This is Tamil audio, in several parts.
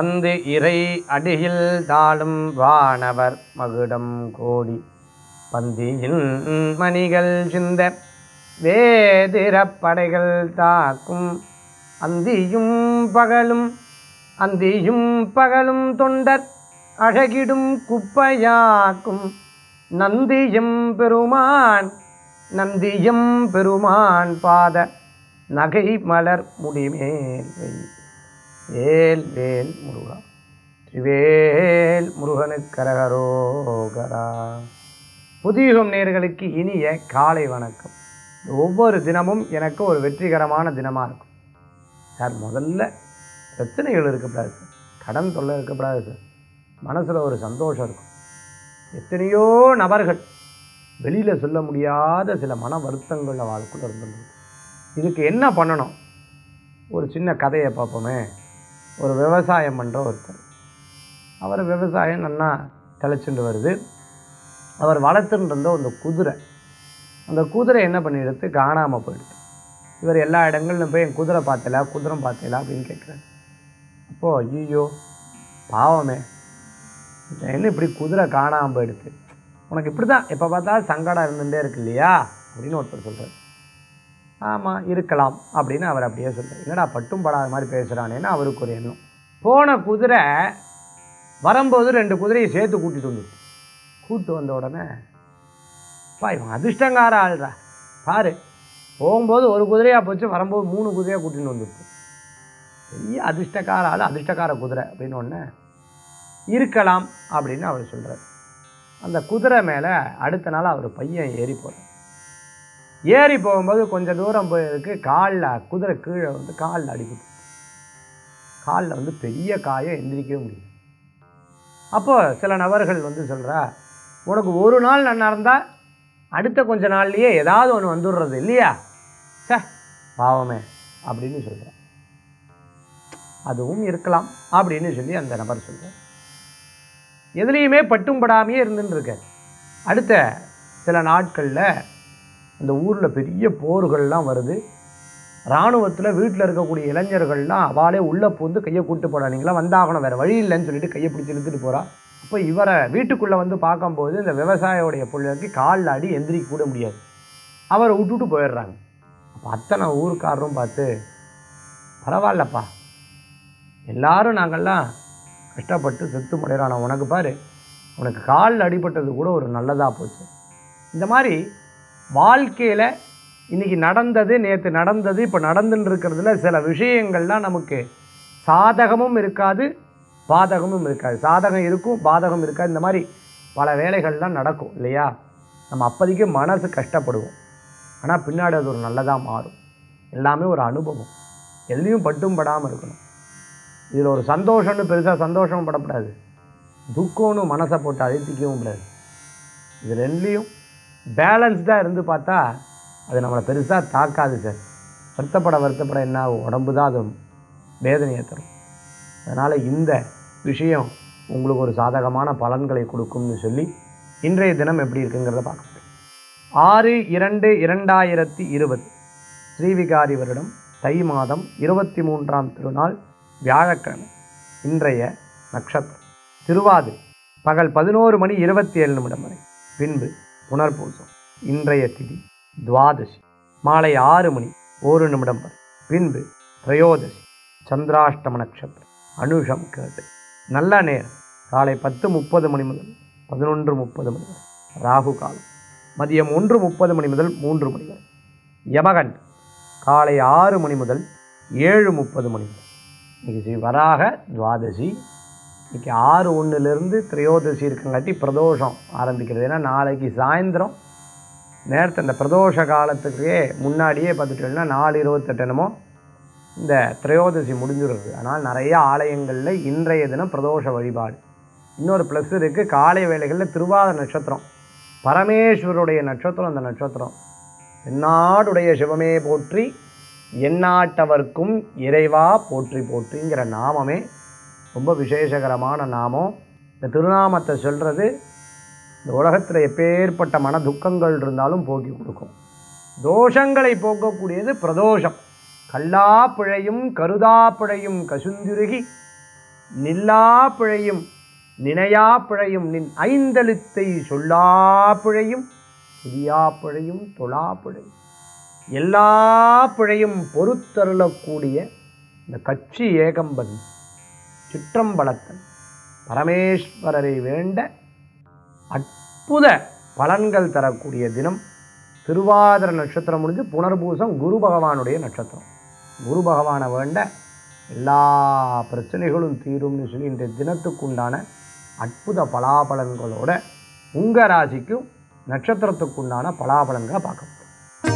வந்து இறை அடியில் தாழும் வானவர் மகுடம் கோடி பந்தியின் மணிகள் சிந்த வேதிரப் படைகள் தாக்கும் அந்தியும் பகலும் அந்தியும் பகலும் தொண்டர் அழகிடும் குப்பையாக்கும் நந்தியம் பெருமான் நந்தியம் பெருமான் பாத நகை மலர் முடிமேல் வை வேல் வேல் முருகா திரிவேல் முருகனுக்கரகரோகரா புதியுகம் நேர்களுக்கு இனிய காலை வணக்கம் ஒவ்வொரு தினமும் எனக்கு ஒரு வெற்றிகரமான தினமாக இருக்கும் சார் முதல்ல பிரச்சனைகள் இருக்கக்கூடாது சார் கடன் தொல்லை இருக்கக்கூடாது சார் மனசில் ஒரு சந்தோஷம் இருக்கும் எத்தனையோ நபர்கள் வெளியில் சொல்ல முடியாத சில மன வருத்தங்கள் வாழ்க்குள்ள இருந்துருக்கு இதுக்கு என்ன பண்ணணும் ஒரு சின்ன கதையை பார்ப்போமே ஒரு விவசாயம் பண்ணுற ஒருத்தர் அவர் விவசாயம் நல்லா தெளிச்சுட்டு வருது அவர் வளர்த்துட்டு இருந்த அந்த குதிரை அந்த குதிரை என்ன பண்ணிடுது காணாமல் போயிடுது இவர் எல்லா இடங்கள்லையும் போய் என் குதிரை பார்த்தல குதிரை பார்த்தல அப்படின்னு கேட்குறாரு அப்போது ஐயோ பாவமே இது என்ன இப்படி குதிரை காணாமல் போயிடுது உனக்கு இப்படி தான் எப்போ பார்த்தாலும் சங்கடம் இருந்துகிட்டே இருக்கு இல்லையா அப்படின்னு ஒருத்தர் சொல்கிறார் ஆமாம் இருக்கலாம் அப்படின்னு அவர் அப்படியே சொல்கிறார் என்னடா பட்டும் படாத மாதிரி பேசுகிறானேன்னு அவருக்கு ஒரு எண்ணம் போன குதிரை வரும்போது ரெண்டு குதிரையை சேர்த்து கூட்டிகிட்டு வந்துச்சு கூட்டு வந்த உடனே பா இவன் அதிர்ஷ்டங்கார ஆள்றா பாரு போகும்போது ஒரு குதிரையாக போச்சு வரும்போது மூணு குதிரையாக கூட்டின்னு வந்துச்சு பெரிய அதிர்ஷ்டக்கார ஆள் அதிர்ஷ்டக்கார குதிரை அப்படின்னு ஒன்று இருக்கலாம் அப்படின்னு அவர் சொல்கிறார் அந்த குதிரை மேலே அடுத்த நாள் அவர் பையன் ஏறி போகிறார் ஏறி போகும்போது கொஞ்சம் தூரம் போயிருக்கு காலில் குதிரை கீழே வந்து காலில் அடிபட்டு காலில் வந்து பெரிய காயம் எந்திரிக்கவே முடியும் அப்போ சில நபர்கள் வந்து சொல்கிறா உனக்கு ஒரு நாள் நல்லா இருந்தால் அடுத்த கொஞ்ச நாள்லையே ஏதாவது ஒன்று வந்துடுறது இல்லையா சே பாவமே அப்படின்னு சொல்கிறேன் அதுவும் இருக்கலாம் அப்படின்னு சொல்லி அந்த நபர் சொல்கிறார் எதுலேயுமே பட்டும் படாமையே இருந்துன்னு இருக்கார் அடுத்த சில நாட்களில் அந்த ஊரில் பெரிய போர்கள்லாம் வருது இராணுவத்தில் வீட்டில் இருக்கக்கூடிய இளைஞர்கள்லாம் அவளே உள்ளே பூந்து கையை கூட்டு போடா நீங்களாம் வந்தாகணும் வேறு வழி இல்லைன்னு சொல்லிட்டு கையை பிடிச்சி இழுத்துட்டு போகிறா அப்போ இவரை வீட்டுக்குள்ளே வந்து பார்க்கும்போது இந்த விவசாயியோடைய பிள்ளைக்கு காலில் அடி எந்திரிக்க கூட முடியாது அவரை விட்டுட்டு போயிடுறாங்க அப்போ அத்தனை ஊருக்காரரும் பார்த்து பரவாயில்லப்பா எல்லாரும் நாங்கள்லாம் கஷ்டப்பட்டு செத்து முடையிறான உனக்கு பாரு உனக்கு காலில் அடிபட்டது கூட ஒரு நல்லதாக போச்சு இந்த மாதிரி வாழ்க்கையில் இன்றைக்கி நடந்தது நேற்று நடந்தது இப்போ நடந்துன்னு இருக்கிறதுல சில விஷயங்கள்லாம் நமக்கு சாதகமும் இருக்காது பாதகமும் இருக்காது சாதகம் இருக்கும் பாதகம் இருக்காது இந்த மாதிரி பல வேலைகள்லாம் நடக்கும் இல்லையா நம்ம அப்போதைக்கு மனசு கஷ்டப்படுவோம் ஆனால் பின்னாடி அது ஒரு நல்லதாக மாறும் எல்லாமே ஒரு அனுபவம் எதுலேயும் பட்டும் படாமல் இருக்கணும் இதில் ஒரு சந்தோஷம்னு பெருசாக சந்தோஷமும் படக்கூடாது துக்கம்னு மனசை போட்டு அழுத்திக்கவும் கூடாது இது ரெண்டுலேயும் பேலன்ஸ்டாக இருந்து பார்த்தா அது நம்மளை பெருசாக தாக்காது சார் வருத்தப்பட வருத்தப்பட என்ன ஆகும் உடம்பு தான் அது வேதனையை தரும் அதனால் இந்த விஷயம் உங்களுக்கு ஒரு சாதகமான பலன்களை கொடுக்கும்னு சொல்லி இன்றைய தினம் எப்படி இருக்குங்கிறத பார்க்க முடியும் ஆறு இரண்டு இரண்டாயிரத்தி இருபது ஸ்ரீவிகாரி வருடம் தை மாதம் இருபத்தி மூன்றாம் திருநாள் வியாழக்கிழமை இன்றைய நட்சத்திரம் திருவாதிரை பகல் பதினோரு மணி இருபத்தி ஏழு நிமிடம் வரை பின்பு புனர்பூசம் இன்றைய திதி துவாதசி மாலை ஆறு மணி ஒரு நிமிடம் வரை பின்பு திரையோதசி சந்திராஷ்டம நட்சத்திரம் அனுஷம் கேட்டு நல்ல நேரம் காலை பத்து முப்பது மணி முதல் பதினொன்று முப்பது மணி வரை ராகு காலம் மதியம் ஒன்று முப்பது மணி முதல் மூன்று மணி வரை யமகன் காலை ஆறு மணி முதல் ஏழு முப்பது மணி வரை இன்னைக்கு ஸ்ரீ வராக துவாதசி இன்னைக்கு ஆறு ஒன்றுலேருந்து திரையோதசி இருக்கங்காட்டி பிரதோஷம் ஆரம்பிக்கிறது ஏன்னா நாளைக்கு சாயந்தரம் நேரத்தை இந்த பிரதோஷ காலத்துக்கே முன்னாடியே பார்த்துட்டோம்னா நாலு இருபத்தெட்டு என்னமோ இந்த திரையோதசி முடிஞ்சிடுறது ஆனால் நிறைய ஆலயங்களில் இன்றைய தினம் பிரதோஷ வழிபாடு இன்னொரு ப்ளஸ் இருக்குது காலை வேளைகளில் திருவாத நட்சத்திரம் பரமேஸ்வருடைய நட்சத்திரம் அந்த நட்சத்திரம் எந்நாடுடைய சிவமே போற்றி எந்நாட்டவர்க்கும் இறைவா போற்றி போற்றிங்கிற நாமமே ரொம்ப விசேஷகரமான நாமம் இந்த திருநாமத்தை சொல்கிறது இந்த உலகத்தில் எப்பேற்பட்ட மன துக்கங்கள் இருந்தாலும் போக்கி கொடுக்கும் தோஷங்களை போக்கக்கூடியது பிரதோஷம் கல்லாப்பிழையும் கருதாப்பிழையும் கசுந்துருகி நில்லா பிழையும் நினையா பிழையும் நின் ஐந்தெழுத்தை சொல்லா பிழையும் புதியா பிழையும் தொழா பிழையும் எல்லா பிழையும் பொறுத்தருளக்கூடிய இந்த கட்சி ஏகம்பன் சிற்றம்பலத்தன் பரமேஸ்வரரை வேண்ட அற்புத பலன்கள் தரக்கூடிய தினம் திருவாதிர நட்சத்திரம் முடிஞ்சு புனர்பூசம் குரு பகவானுடைய நட்சத்திரம் குரு பகவானை வேண்ட எல்லா பிரச்சனைகளும் தீரும்னு சொல்லி இந்த தினத்துக்குண்டான அற்புத பலாபலன்களோட உங்கள் ராசிக்கும் நட்சத்திரத்துக்குண்டான பலாபலன்களை பார்க்க போகிறோம்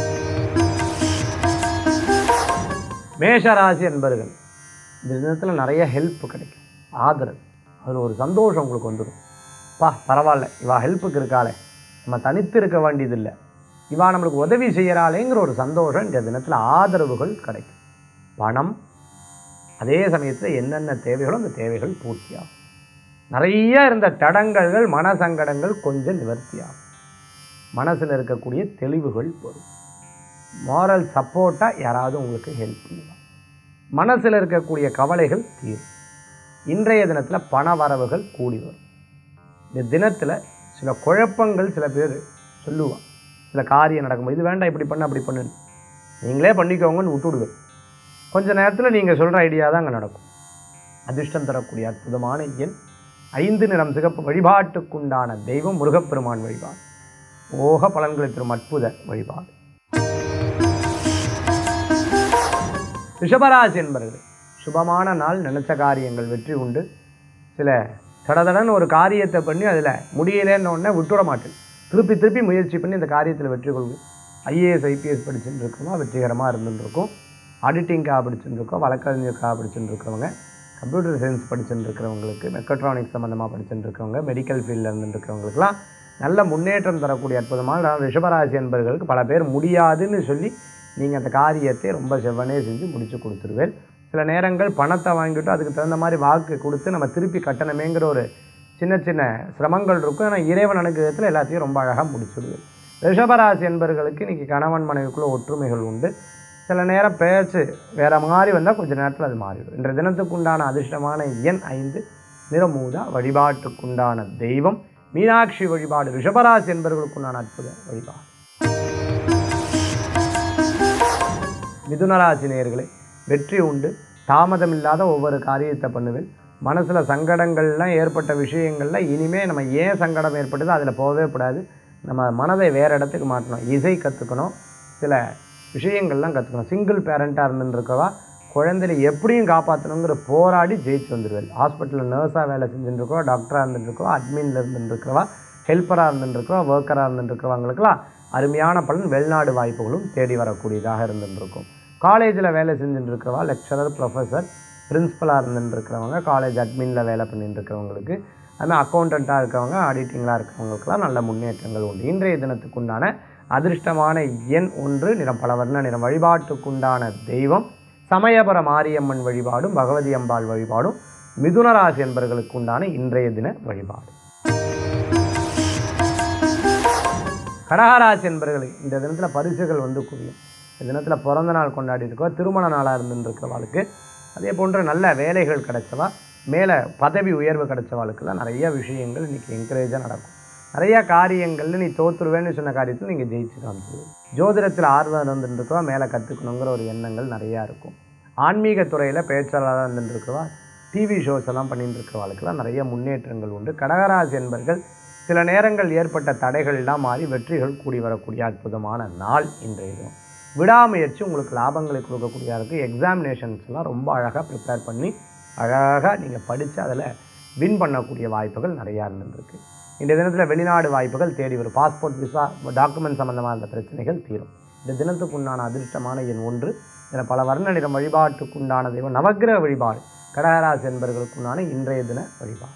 மேஷராசி என்பர்கள் இந்த தினத்தில் நிறைய ஹெல்ப் கிடைக்கும் ஆதரவு அதில் ஒரு சந்தோஷம் உங்களுக்கு வந்துடும் பா பரவாயில்ல இவா ஹெல்ப்புக்கு இருக்காளே நம்ம தனித்து இருக்க வேண்டியதில்லை இவா நம்மளுக்கு உதவி செய்கிறாளேங்கிற ஒரு சந்தோஷம் இந்த தினத்தில் ஆதரவுகள் கிடைக்கும் பணம் அதே சமயத்தில் என்னென்ன தேவைகளோ அந்த தேவைகள் பூர்த்தியாகும் நிறைய இருந்த தடங்கல்கள் மனசங்கடங்கள் கொஞ்சம் நிவர்த்தியாகும் மனசில் இருக்கக்கூடிய தெளிவுகள் வரும் மாரல் சப்போர்ட்டாக யாராவது உங்களுக்கு ஹெல்ப் பண்ணுவாங்க மனசில் இருக்கக்கூடிய கவலைகள் தீரும் இன்றைய தினத்தில் பண வரவுகள் கூடி வரும் இந்த தினத்தில் சில குழப்பங்கள் சில பேர் சொல்லுவான் சில காரியம் நடக்கும்போது இது வேண்டாம் இப்படி பண்ணு அப்படி பண்ணுன்னு நீங்களே பண்ணிக்கோங்கன்னு விட்டுடுவேன் கொஞ்ச நேரத்தில் நீங்கள் சொல்கிற ஐடியா தான் அங்கே நடக்கும் அதிர்ஷ்டம் தரக்கூடிய அற்புதமான எண் ஐந்து நிறம் சிகப்பு வழிபாட்டுக்குண்டான தெய்வம் முருகப்பெருமான் வழிபாடு ஓக பலன்களை தரும் அற்புத வழிபாடு ரிஷபராசி என்பர்கள் சுபமான நாள் நினைச்ச காரியங்கள் வெற்றி உண்டு சில தடதடன்னு ஒரு காரியத்தை பண்ணி அதில் முடியலன்னு உடனே விட்டுற மாட்டேன் திருப்பி திருப்பி முயற்சி பண்ணி இந்த காரியத்தில் வெற்றி கொள்வோம் ஐஏஎஸ் ஐபிஎஸ் படிச்சுட்டு இருக்கோமா வெற்றிகரமாக இருந்துட்டு இருக்கோம் ஆடிட்டிங்காக படிச்சுட்டு இருக்கோம் வழக்கறிஞருக்காக படிச்சுட்டு இருக்கிறவங்க கம்ப்யூட்டர் சயின்ஸ் படிச்சுட்டு இருக்கிறவங்களுக்கு மெக்கட்ரானிக்ஸ் சம்மந்தமாக படிச்சுட்டு இருக்கிறவங்க மெடிக்கல் ஃபீல்டில் இருந்துட்டு இருக்கிறவங்களுக்குலாம் நல்ல முன்னேற்றம் தரக்கூடிய அற்புதமான ரிஷபராசி என்பர்களுக்கு பல பேர் முடியாதுன்னு சொல்லி நீங்கள் அந்த காரியத்தை ரொம்ப செவ்வனே செஞ்சு முடித்து கொடுத்துருவேன் சில நேரங்கள் பணத்தை வாங்கிட்டு அதுக்கு தகுந்த மாதிரி வாக்கு கொடுத்து நம்ம திருப்பி கட்டணமேங்கிற ஒரு சின்ன சின்ன சிரமங்கள் இருக்கும் ஆனால் இறைவன் அனுகிரகத்தில் எல்லாத்தையும் ரொம்ப அழகாக முடிச்சுடுவேன் ரிஷபராசி என்பர்களுக்கு இன்றைக்கி கணவன் மனைவிக்குள்ள ஒற்றுமைகள் உண்டு சில நேரம் பேச்சு வேறு மாதிரி வந்தால் கொஞ்சம் நேரத்தில் அது மாறிடும் இன்றைய தினத்துக்குண்டான அதிர்ஷ்டமான எண் ஐந்து நிறமூதா வழிபாட்டுக்குண்டான தெய்வம் மீனாட்சி வழிபாடு ரிஷபராசி என்பவர்களுக்குண்டான அற்புத வழிபாடு மிதுனராசி நேயர்களே வெற்றி உண்டு தாமதம் இல்லாத ஒவ்வொரு காரியத்தை பண்ணுவேன் மனசில் சங்கடங்கள்லாம் ஏற்பட்ட விஷயங்களில் இனிமே நம்ம ஏன் சங்கடம் ஏற்பட்டது அதில் போகவே கூடாது நம்ம மனதை வேறு இடத்துக்கு மாற்றணும் இசை கற்றுக்கணும் சில விஷயங்கள்லாம் கற்றுக்கணும் சிங்கிள் பேரண்ட்டாக இருந்துருக்கவா குழந்தைய எப்படியும் காப்பாற்றணுங்கிற போராடி ஜெயிச்சு வந்துடுவேன் ஹாஸ்பிட்டலில் நர்ஸாக வேலை செஞ்சுட்டு இருக்கோம் டாக்டராக இருந்துட்டுருக்கோம் அட்மினில் இருந்துருக்கிறவா ஹெல்ப்பராக இருந்துட்டுருக்கோம் ஒர்க்கராக இருந்துட்டுருக்கிறவங்களுக்குலாம் அருமையான பலன் வெளிநாடு வாய்ப்புகளும் தேடி வரக்கூடியதாக இருந்துருக்கும் காலேஜில் வேலை செஞ்சுட்டு இருக்கிறவா லெக்சரர் ப்ரொஃபஸர் பிரின்ஸிபலாக இருந்துட்டு இருக்கிறவங்க காலேஜ் அட்மினில் வேலை பண்ணிட்டு இருக்கிறவங்களுக்கு அதுமாதிரி அக்கௌண்டண்ட்டாக இருக்கிறவங்க ஆடிட்டிங்காக இருக்கிறவங்களுக்கெல்லாம் நல்ல முன்னேற்றங்கள் உண்டு இன்றைய தினத்துக்குண்டான அதிர்ஷ்டமான எண் ஒன்று நிறம் பல வர்ண நிறம் வழிபாட்டுக்குண்டான தெய்வம் சமயபுர மாரியம்மன் வழிபாடும் பகவதி அம்பாள் வழிபாடும் மிதுனராசி என்பவர்களுக்கு உண்டான இன்றைய தின வழிபாடு கடகராசி என்பவர்கள் இந்த தினத்தில் பரிசுகள் வந்து குவியும் இந்த தினத்தில் பிறந்த நாள் கொண்டாடி இருக்கவா திருமண நாளாக இருந்துருக்கிறவாளுக்கு அதே போன்ற நல்ல வேலைகள் கிடைச்சவா மேலே பதவி உயர்வு கிடைச்சவாளுக்கெல்லாம் நிறைய விஷயங்கள் இன்றைக்கி என்கரேஜாக நடக்கும் நிறைய காரியங்களில் நீ தோற்றுருவேன்னு சொன்ன காரியத்தில் நீங்கள் ஜெயிச்சு காமிச்சிருவீங்க ஜோதிடத்தில் ஆர்வம் இருந்துருக்கவா மேலே கற்றுக்கணுங்கிற ஒரு எண்ணங்கள் நிறையா இருக்கும் ஆன்மீக துறையில் பேச்சாளராக இருந்துருக்கவா டிவி ஷோஸ் எல்லாம் பண்ணிட்டு இருக்கிறவாளுக்கெல்லாம் நிறைய முன்னேற்றங்கள் உண்டு கடகராசி என்பர்கள் சில நேரங்கள் ஏற்பட்ட தடைகள்லாம் மாறி வெற்றிகள் கூடி வரக்கூடிய அற்புதமான நாள் இன்றைய தினம் விடாமுயற்சி உங்களுக்கு லாபங்களை கொடுக்கக்கூடியதாக இருக்குது எக்ஸாமினேஷன்ஸ்லாம் ரொம்ப அழகாக ப்ரிப்பேர் பண்ணி அழகாக நீங்கள் படித்து அதில் வின் பண்ணக்கூடிய வாய்ப்புகள் நிறையா இருந்துருக்கு இந்த தினத்தில் வெளிநாடு வாய்ப்புகள் தேடி வரும் பாஸ்போர்ட் விசா டாக்குமெண்ட் சம்மந்தமாக இருந்த பிரச்சனைகள் தீரும் இந்த தினத்துக்குண்டான அதிர்ஷ்டமான எண் ஒன்று இதில் பல வர்ண நிறம் வழிபாட்டுக்குண்டான தெய்வம் நவக்கிரக வழிபாடு கடகராசி என்பவர்களுக்குண்டான இன்றைய தின வழிபாடு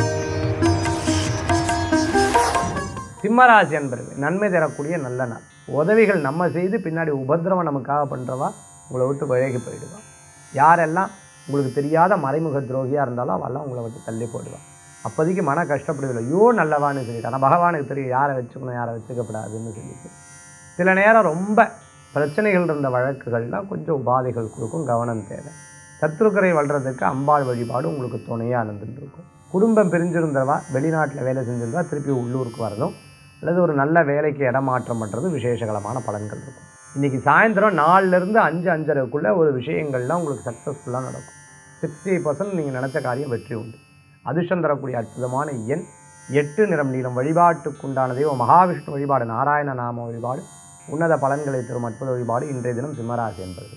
சிம்மராசி என்பர்கள் நன்மை தரக்கூடிய நல்ல நாள் உதவிகள் நம்ம செய்து பின்னாடி உபத்திரவம் நமக்காக பண்ணுறவா உங்களை விட்டு விலகி போயிடுவா யாரெல்லாம் உங்களுக்கு தெரியாத மறைமுக துரோகியாக இருந்தாலும் அவெல்லாம் உங்களை விட்டு தள்ளி போயிடுவான் அப்போதைக்கு மன கஷ்டப்படுதில்லை ஐயோ நல்லவான்னு சொல்லிட்டு ஆனால் பகவானுக்கு தெரியும் யாரை வச்சுக்கணும் யாரை வச்சுக்கப்படாதுன்னு சொல்லிட்டு சில நேரம் ரொம்ப பிரச்சனைகள் இருந்த வழக்குகள்லாம் கொஞ்சம் உபாதைகள் கொடுக்கும் கவனம் தேவை சத்ருக்கரை வளர்கிறதுக்கு அம்பாள் வழிபாடு உங்களுக்கு துணையாக இருந்துட்டு இருக்கும் குடும்பம் பிரிஞ்சிருந்தவா வெளிநாட்டில் வேலை செஞ்சிருந்தா திருப்பி உள்ளூருக்கு வரதும் அல்லது ஒரு நல்ல வேலைக்கு இடமாற்றம் பண்ணுறது விசேஷகரமான பலன்கள் இருக்கும் இன்றைக்கி சாயந்தரம் நாலுலேருந்து அஞ்சு அஞ்சரைக்குள்ளே ஒரு விஷயங்கள்லாம் உங்களுக்கு சக்ஸஸ்ஃபுல்லாக நடக்கும் சிக்ஸ்டி பர்சன்ட் நீங்கள் நினச்ச காரியம் வெற்றி உண்டு அதிர்ஷ்டம் தரக்கூடிய அற்புதமான எண் எட்டு நிறம் நீளம் வழிபாட்டுக்குண்டான தெய்வம் மகாவிஷ்ணு வழிபாடு நாராயண நாம வழிபாடு உன்னத பலன்களை தரும் அற்புத வழிபாடு இன்றைய தினம் சிம்மராசி என்பது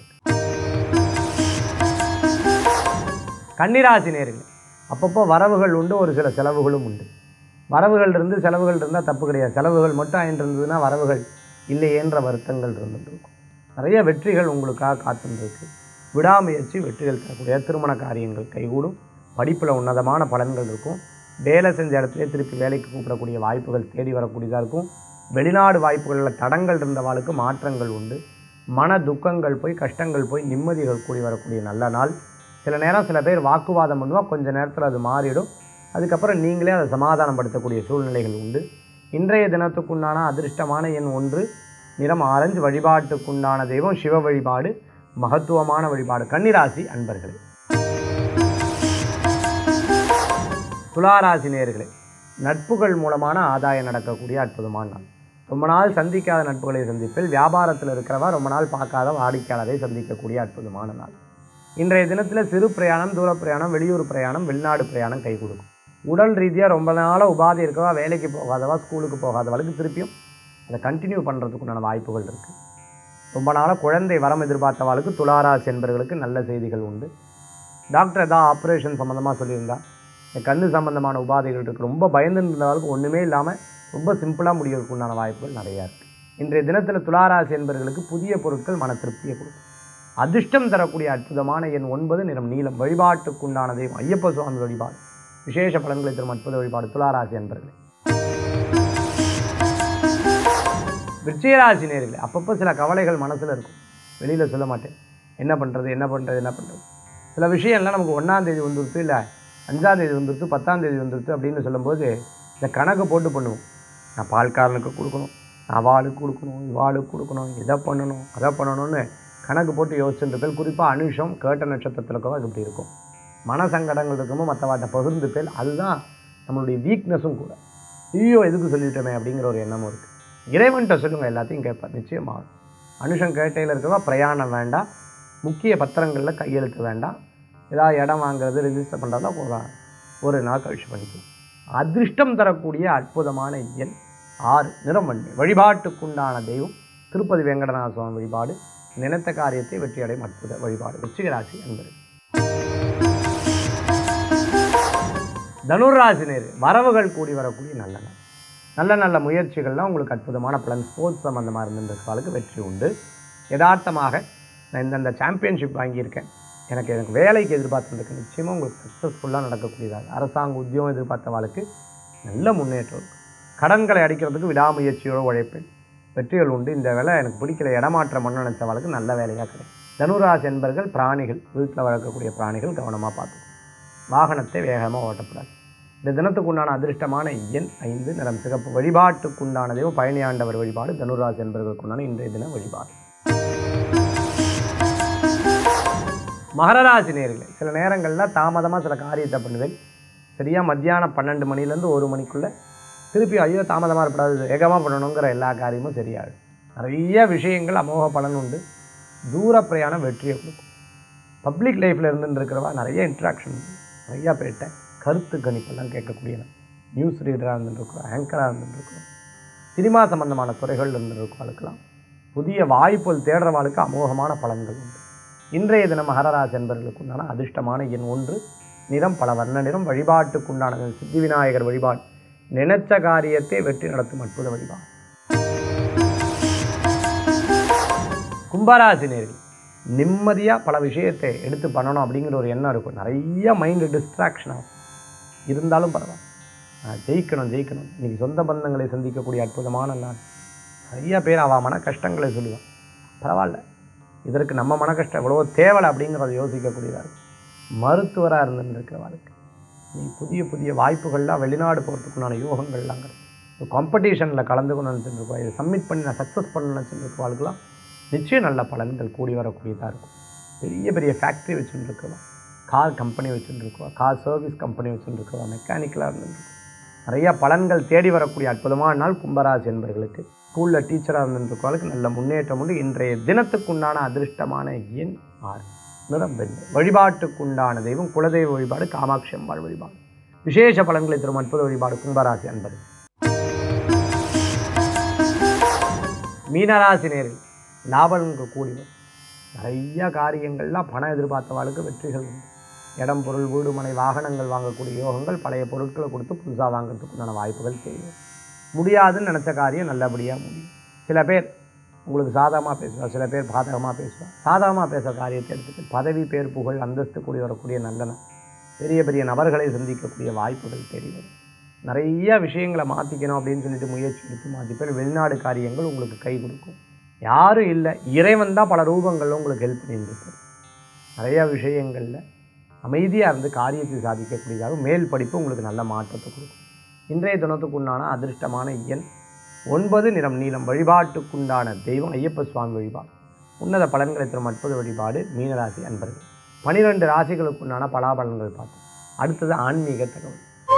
கன்னிராசி நேர்கள் அப்பப்போ வரவுகள் உண்டு ஒரு சில செலவுகளும் உண்டு வரவுகள் இருந்து செலவுகள் இருந்தால் தப்பு கிடையாது செலவுகள் மட்டும் ஆயிட்டு இருந்ததுன்னா வரவுகள் இல்லையேன்ற வருத்தங்கள் இருந்துட்டு இருக்கும் நிறைய வெற்றிகள் உங்களுக்காக காத்துருக்கு விடாமுயற்சி வெற்றிகள் தரக்கூடிய திருமண காரியங்கள் கைகூடும் படிப்பில் உன்னதமான பலன்கள் இருக்கும் வேலை செஞ்ச இடத்துல திருப்பி வேலைக்கு கூப்பிடக்கூடிய வாய்ப்புகள் தேடி வரக்கூடியதாக இருக்கும் வெளிநாடு வாய்ப்புகளில் தடங்கள் இருந்தவாளுக்கு மாற்றங்கள் உண்டு மன துக்கங்கள் போய் கஷ்டங்கள் போய் நிம்மதிகள் கூடி வரக்கூடிய நல்ல நாள் சில நேரம் சில பேர் வாக்குவாதம் பண்ணுவா கொஞ்ச நேரத்தில் அது மாறிடும் அதுக்கப்புறம் நீங்களே அதை சமாதானப்படுத்தக்கூடிய சூழ்நிலைகள் உண்டு இன்றைய தினத்துக்குண்டான அதிர்ஷ்டமான எண் ஒன்று நிறம் ஆரஞ்சு வழிபாட்டுக்குண்டான தெய்வம் சிவ வழிபாடு மகத்துவமான வழிபாடு கன்னிராசி அன்பர்களே துளாராசி நேர்களே நட்புகள் மூலமான ஆதாயம் நடக்கக்கூடிய அற்புதமான நாள் ரொம்ப நாள் சந்திக்காத நட்புகளை சந்திப்பில் வியாபாரத்தில் இருக்கிறவா ரொம்ப நாள் பார்க்காத வாடிக்கையாளரை சந்திக்கக்கூடிய அற்புதமான நாள் இன்றைய தினத்தில் சிறு பிரயாணம் தூர பிரயாணம் வெளியூர் பிரயாணம் வெளிநாடு பிரயாணம் கை கொடுக்கும் உடல் ரீதியாக ரொம்ப நாளாக உபாதை இருக்கவா வேலைக்கு போகாதவா ஸ்கூலுக்கு போகாதவளுக்கு திருப்பியும் அதை கண்டினியூ பண்ணுறதுக்குண்டான வாய்ப்புகள் இருக்குது ரொம்ப நாளாக குழந்தை வரம் எதிர்பார்த்தவாளுக்கு துளாராசி என்பவர்களுக்கு நல்ல செய்திகள் உண்டு டாக்டர் ஏதாவது ஆப்ரேஷன் சம்மந்தமாக சொல்லியிருந்தா இந்த கண்ணு சம்மந்தமான உபாதைகள் இருக்குது ரொம்ப பயந்து இருந்தவர்களுக்கு ஒன்றுமே இல்லாமல் ரொம்ப சிம்பிளாக முடியறதுக்கு உண்டான வாய்ப்புகள் நிறையா இருக்குது இன்றைய தினத்தில் துளாராசி என்பவர்களுக்கு புதிய பொருட்கள் மன திருப்தியை கொடுக்கும் அதிர்ஷ்டம் தரக்கூடிய அற்புதமான எண் ஒன்பது நிறம் நீளம் வழிபாட்டுக்குண்டான தெய்வம் ஐயப்ப சுவாமி வழிபாடு விசேஷ பலன்களை தரும் அற்புத வழிபாடு துளாராசி என்பர்களே விருச்சிகராசி நேர்களே அப்பப்போ சில கவலைகள் மனசில் இருக்கும் வெளியில் சொல்ல மாட்டேன் என்ன பண்ணுறது என்ன பண்ணுறது என்ன பண்ணுறது சில விஷயம்லாம் நமக்கு ஒன்றாம் தேதி வந்துருச்சு இல்லை அஞ்சாம் தேதி வந்துருச்சு பத்தாம் தேதி வந்துருச்சு அப்படின்னு சொல்லும்போது இந்த கணக்கு போட்டு பண்ணுவோம் நான் பால்காரனுக்கு கொடுக்கணும் நான் அவளுக்கு கொடுக்கணும் இவாளுக்கு கொடுக்கணும் இதை பண்ணணும் அதை பண்ணணும்னு கணக்கு போட்டு யோசிச்சுருப்பேன் குறிப்பாக அனுஷம் கேட்ட நட்சத்திரத்தில் இருக்கவா இது இப்படி இருக்கும் மன சங்கடங்கள் இருக்கும்போது மற்றவாட்ட பகிர்ந்து பேர் அதுதான் நம்மளுடைய வீக்னஸும் கூட ஐயோ எதுக்கு சொல்லிட்டோமே அப்படிங்கிற ஒரு எண்ணமும் இருக்குது இறைவன்கிட்ட சொல்லுங்கள் எல்லாத்தையும் கேட்பார் நிச்சயமாக அனுஷம் கேட்டையில் இருக்கவா பிரயாணம் வேண்டாம் முக்கிய பத்திரங்களில் கையெழுத்து வேண்டாம் ஏதாவது இடம் வாங்குறது ரெஜிஸ்டர் பண்ணுறதா ஒரு ஒரு நாள் கழிச்சு பண்ணிக்கலாம் அதிர்ஷ்டம் தரக்கூடிய அற்புதமான எண் ஆறு நிறமண்ணி வழிபாட்டுக்குண்டான தெய்வம் திருப்பதி வெங்கடநாத சுவாமி வழிபாடு நினைத்த காரியத்தை வெற்றியடையும் அற்புத வழிபாடு விருச்சிகராசி என்பது தனுராசி நேர் வரவுகள் கூடி வரக்கூடிய நல்ல நாள் நல்ல நல்ல முயற்சிகள்லாம் உங்களுக்கு அற்புதமான பலன் ஸ்போர்ட்ஸ் சம்மந்தமாக இருந்திருக்கிறவளுக்கு வெற்றி உண்டு யதார்த்தமாக நான் இந்தந்த சாம்பியன்ஷிப் வாங்கியிருக்கேன் எனக்கு எனக்கு வேலைக்கு எதிர்பார்த்துருக்கு நிச்சயமாக உங்களுக்கு சக்ஸஸ்ஃபுல்லாக நடக்கக்கூடியதாக அரசாங்க உத்தியோகம் எதிர்பார்த்தவாளுக்கு நல்ல முன்னேற்றம் இருக்கும் கடன்களை அடிக்கிறதுக்கு விடாமுயற்சியோடு உழைப்பேன் வெற்றிகள் உண்டு இந்த வேலை எனக்கு பிடிக்கல இடமாற்றம் பண்ண நினச்சவளுக்கு நல்ல வேலையாக கிடைக்கும் தனுராசி என்பர்கள் பிராணிகள் வீட்டில் வளர்க்கக்கூடிய பிராணிகள் கவனமாக பார்த்துக்கணும் வாகனத்தை வேகமாக ஓட்டக்கூடாது இந்த தினத்துக்கு உண்டான அதிர்ஷ்டமான எண் ஐந்து நிறம் சிகப்பு வழிபாட்டுக்குண்டான தெய்வம் பயணியாண்டவர் வழிபாடு தனுராசி என்பவர்களுக்கு உண்டான இன்றைய தின வழிபாடு மகரராசி நேர்களே சில நேரங்களில் தாமதமாக சில காரியத்தை பண்ணுவேன் சரியாக மத்தியானம் பன்னெண்டு மணிலேருந்து ஒரு மணிக்குள்ளே திருப்பி ஐயோ தாமதமாக இருப்படாது வேகமாக பண்ணணுங்கிற எல்லா காரியமும் சரியாகும் நிறைய விஷயங்கள் அமோக பலன் உண்டு தூர பிரயாணம் வெற்றியை கொடுக்கும் பப்ளிக் லைஃப்பில் இருந்துட்டு இருக்கிறவா நிறைய இன்ட்ராக்ஷன் நிறையா பேர்கிட்ட கருத்து கணிப்பெல்லாம் கேட்கக்கூடிய நியூஸ் ரீடராக இருந்துருக்கிறோம் ஆங்கராக இருந்துருக்கிறோம் சினிமா சம்பந்தமான துறைகள் இருந்துருக்கிறவளுக்கெல்லாம் புதிய வாய்ப்புகள் தேடுறவாளுக்கு அமோகமான பலன்கள் உண்டு இன்றைய தினம் மகரராஜ் என்பவர்களுக்கு உண்டான அதிர்ஷ்டமான எண் ஒன்று நிறம் பல வர்ண நிறம் வழிபாட்டுக்குண்டான சித்தி விநாயகர் வழிபாடு நினைச்ச காரியத்தை வெற்றி நடத்தும் அற்புத வழிபாடு கும்பராசி நேர்கள் நிம்மதியாக பல விஷயத்தை எடுத்து பண்ணணும் அப்படிங்கிற ஒரு எண்ணம் இருக்கும் நிறைய மைண்டு டிஸ்ட்ராக்ஷன் ஆகும் இருந்தாலும் பரவாயில்ல நான் ஜெயிக்கணும் ஜெயிக்கணும் இன்றைக்கி சொந்த பந்தங்களை சந்திக்கக்கூடிய அற்புதமான நாள் நிறைய பேர் அவள் மன கஷ்டங்களை சொல்லுவான் பரவாயில்ல இதற்கு நம்ம மன கஷ்டம் எவ்வளவோ தேவலை அப்படிங்கிறத யோசிக்கக்கூடியதாக இருக்கும் மருத்துவராக இருந்துட்டு இருக்கிறவளுக்கு நீ புதிய புதிய வாய்ப்புகள்லாம் வெளிநாடு போகிறதுக்குண்டான யோகங்கள்லாம் கிடைக்கும் காம்படிஷனில் கலந்துக்கணும்னு நினச்சிட்டு இருக்கோம் இதை சப்மிட் பண்ணி நான் சக்ஸஸ் பண்ணணும்னு நினச்சிட்டு இருக்கவாளுக்கெல்லாம் நிச்சயம் நல்ல பலன்கள் கூடி வரக்கூடியதாக இருக்கும் பெரிய பெரிய ஃபேக்ட்ரி வச்சுட்டு இருக்கவா கார் கம்பெனி வச்சுட்டு இருக்கவா கார் சர்வீஸ் கம்பெனி வச்சுட்டு இருக்கவா மெக்கானிக்கலாக இருந்துருக்கோம் நிறைய பலன்கள் தேடி வரக்கூடிய அற்புதமான நாள் கும்பராசி என்பவர்களுக்கு ஸ்கூலில் டீச்சராக இருந்துருக்கவங்களுக்கு நல்ல முன்னேற்றம் உண்டு இன்றைய தினத்துக்குண்டான அதிர்ஷ்டமான எண் ஆறு நிறம் வெள்ளை வழிபாட்டுக்குண்டான தெய்வம் குலதெய்வ வழிபாடு காமாட்சி அம்பாள் வழிபாடு விசேஷ பலன்களை தரும் அற்புத வழிபாடு கும்பராசி அன்பர்கள் மீனராசி நேரில் லாபங்கள் கூடி வரும் நிறைய காரியங்கள்லாம் பணம் எதிர்பார்த்தவாளுக்கு வெற்றிகள் உண்டு இடம் பொருள் வீடு மனை வாகனங்கள் வாங்கக்கூடிய யோகங்கள் பழைய பொருட்களை கொடுத்து புதுசாக வாங்குறதுக்குண்டான வாய்ப்புகள் தெரியும் முடியாதுன்னு நினச்ச காரியம் நல்லபடியாக முடியும் சில பேர் உங்களுக்கு சாதகமாக பேசுவா சில பேர் பாதகமாக பேசுவா சாதகமாக பேசுகிற காரியத்தை எடுத்துட்டு பதவி பேர் புகழ் அந்தஸ்து கூடி வரக்கூடிய நல்லன பெரிய பெரிய நபர்களை சந்திக்கக்கூடிய வாய்ப்புகள் தெரியும் நிறைய விஷயங்களை மாற்றிக்கணும் அப்படின்னு சொல்லிட்டு முயற்சி எடுத்து மாற்றி பேர் வெளிநாடு காரியங்கள் உங்களுக்கு கை கொடுக்கும் யாரும் இல்லை இறைவன் தான் பல ரூபங்களில் உங்களுக்கு ஹெல்ப் பண்ணிட்டு நிறைய விஷயங்களில் அமைதியாக இருந்து காரியத்தை சாதிக்கக்கூடியதாக மேல் படிப்பு உங்களுக்கு நல்ல மாற்றத்தை கொடுக்கும் இன்றைய தினத்துக்குண்டான அதிர்ஷ்டமான எண் ஒன்பது நிறம் நீளம் வழிபாட்டுக்குண்டான தெய்வம் ஐயப்ப சுவாமி வழிபாடு உன்னத பலன்களை தரும் அற்புத வழிபாடு மீனராசி அன்பர்கள் பனிரெண்டு ராசிகளுக்குண்டான பலாபலன்கள் பார்த்தோம் அடுத்தது ஆன்மீக தகவல்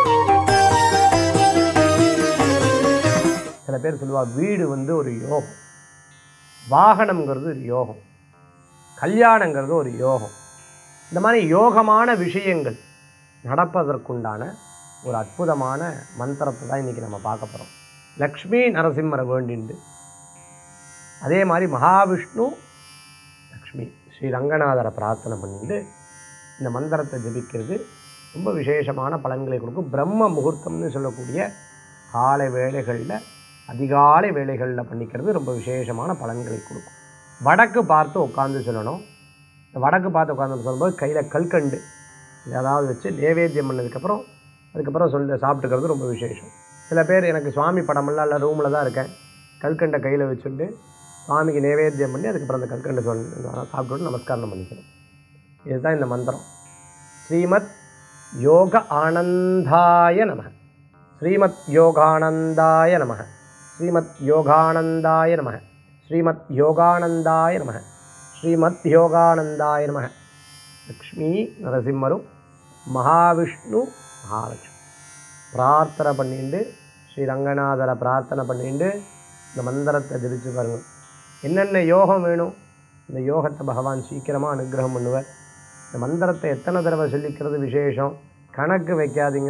சில பேர் சொல்லுவா வீடு வந்து ஒரு யோகம் வாகனம்ங்கிறது ஒரு யோகம் கல்யாணங்கிறது ஒரு யோகம் இந்த மாதிரி யோகமான விஷயங்கள் நடப்பதற்குண்டான ஒரு அற்புதமான மந்திரத்தை தான் இன்றைக்கி நம்ம பார்க்க போகிறோம் லக்ஷ்மி நரசிம்மரை வேண்டிண்டு அதே மாதிரி மகாவிஷ்ணு லக்ஷ்மி ஸ்ரீ ரங்கநாதரை பிரார்த்தனை பண்ணிட்டு இந்த மந்திரத்தை ஜபிக்கிறது ரொம்ப விசேஷமான பலன்களை கொடுக்கும் பிரம்ம முகூர்த்தம்னு சொல்லக்கூடிய காலை வேளைகளில் அதிகாலை வேளைகளில் பண்ணிக்கிறது ரொம்ப விசேஷமான பலன்களை கொடுக்கும் வடக்கு பார்த்து உட்காந்து சொல்லணும் இந்த வடக்கு பார்த்து உட்காந்து சொல்லும்போது கையில் கல்கண்டு ஏதாவது வச்சு நேவேத்தியம் பண்ணதுக்கப்புறம் அதுக்கப்புறம் சொல்ல சாப்பிட்டுக்கிறது ரொம்ப விசேஷம் சில பேர் எனக்கு சுவாமி படமெல்லாம் இல்லை ரூமில் தான் இருக்கேன் கல்கண்டை கையில் வச்சுட்டு சுவாமிக்கு நேவேத்தியம் பண்ணி அதுக்கப்புறம் அந்த கல்கண்டை சொல் சாப்பிட்டுட்டு நமஸ்காரம் பண்ணிக்கணும் இதுதான் இந்த மந்திரம் ஸ்ரீமத் யோக ஆனந்தாய நம ஸ்ரீமத் யோகானந்தாய நம ஸ்ரீமத் யோகானந்தாய நம ஸ்ரீமத் யோகானந்தாய நம ஸ்ரீமத் யோகானந்தாய நம லக்ஷ்மி நரசிம்மரும் மகாவிஷ்ணு மகாலட்சுமி பிரார்த்தனை பண்ணிட்டு ஸ்ரீ ரங்கநாதரை பிரார்த்தனை பண்ணிட்டு இந்த மந்திரத்தை ஜெபிச்சு பாருங்க என்னென்ன யோகம் வேணும் இந்த யோகத்தை பகவான் சீக்கிரமாக அனுகிரகம் பண்ணுவார் இந்த மந்திரத்தை எத்தனை தடவை சொல்லிக்கிறது விசேஷம் கணக்கு வைக்காதீங்க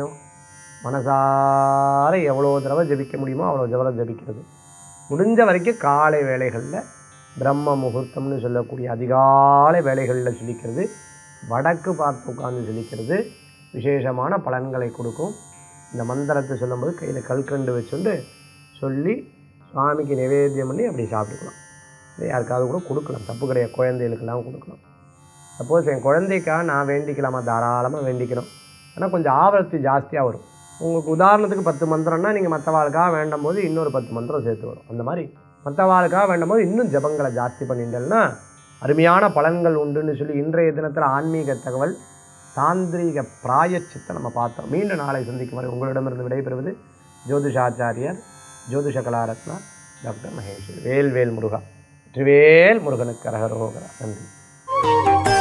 மனசார எவ்வளோ தடவை ஜபிக்க முடியுமோ அவ்வளோ தடவை ஜபிக்கிறது முடிஞ்ச வரைக்கும் காலை வேளைகளில் பிரம்ம முகூர்த்தம்னு சொல்லக்கூடிய அதிகாலை வேளைகளில் சொல்லிக்கிறது வடக்கு பார்த்து உட்காந்து சொல்லிக்கிறது விசேஷமான பலன்களை கொடுக்கும் இந்த மந்திரத்தை சொல்லும்போது கையில் கல்கண்டு வச்சுண்டு சொல்லி சுவாமிக்கு நிவேத்தியம் பண்ணி அப்படி சாப்பிட்டுக்கலாம் இல்லை யாருக்காவது கூட கொடுக்கலாம் தப்பு கிடையாது குழந்தைகளுக்கெல்லாம் கொடுக்கலாம் சப்போஸ் என் குழந்தைக்காக நான் வேண்டிக்கலாமா தாராளமாக வேண்டிக்கணும் ஆனால் கொஞ்சம் ஆவர்த்தி ஜாஸ்தியாக வரும் உங்களுக்கு உதாரணத்துக்கு பத்து மந்திரம்னா நீங்கள் மற்ற வாழ்க்காக வேண்டும் போது இன்னொரு பத்து மந்திரம் சேர்த்து வரும் அந்த மாதிரி மற்ற வாழ்க்காக வேண்டும் போது இன்னும் ஜபங்களை ஜாஸ்தி பண்ணிட்டேன்னா அருமையான பலன்கள் உண்டுன்னு சொல்லி இன்றைய தினத்தில் ஆன்மீக தகவல் தாந்திரீக பிராயச்சித்தை நம்ம பார்த்தோம் மீண்டும் நாளை சந்திக்கும் வரை உங்களிடமிருந்து விடைபெறுவது ஜோதிஷாச்சாரியர் ஜோதிஷ கலாரத்னா டாக்டர் மகேஷ் வேல் வேல் முருகா வெற்றிவேல் முருகனுக்கு அரகரோகரா நன்றி